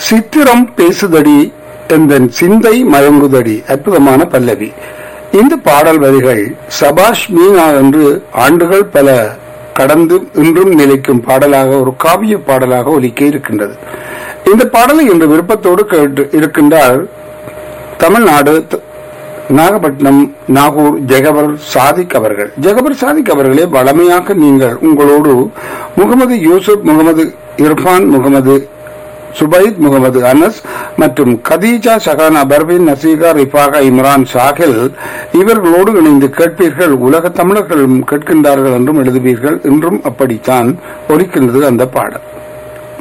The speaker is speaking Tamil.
சித்திரம் பேசுதடி எந்தன் சிந்தை மயங்குதடி அற்புதமான பல்லவி இந்த பாடல் வரிகள் சபாஷ் மீனா என்று ஆண்டுகள் பல கடந்து இன்றும் நிலைக்கும் பாடலாக ஒரு காவிய பாடலாக ஒலிக்க இருக்கின்றது இந்த பாடலை இன்று விருப்பத்தோடு கேட்டு இருக்கின்றார் தமிழ்நாடு த- நாகப்பட்டினம் நாகூர் ஜெகபர் சாதிக் அவர்கள் ஜெகபர் சாதிக் அவர்களே வளமையாக நீங்கள் உங்களோடு முகமது யூசுப் முகமது இர்ஃபான் முகமது சுபைத் முகமது அனஸ் மற்றும் கதீஜா ஷகானா பர்வீன் நசீகா ரிஃபாகா இம்ரான் சாகில் இவர்களோடு இணைந்து கேட்பீர்கள் உலக தமிழர்களும் கேட்கின்றார்கள் என்றும் எழுதுவீர்கள் இன்றும் அப்படித்தான் ஒலிக்கின்றது அந்த பாடல்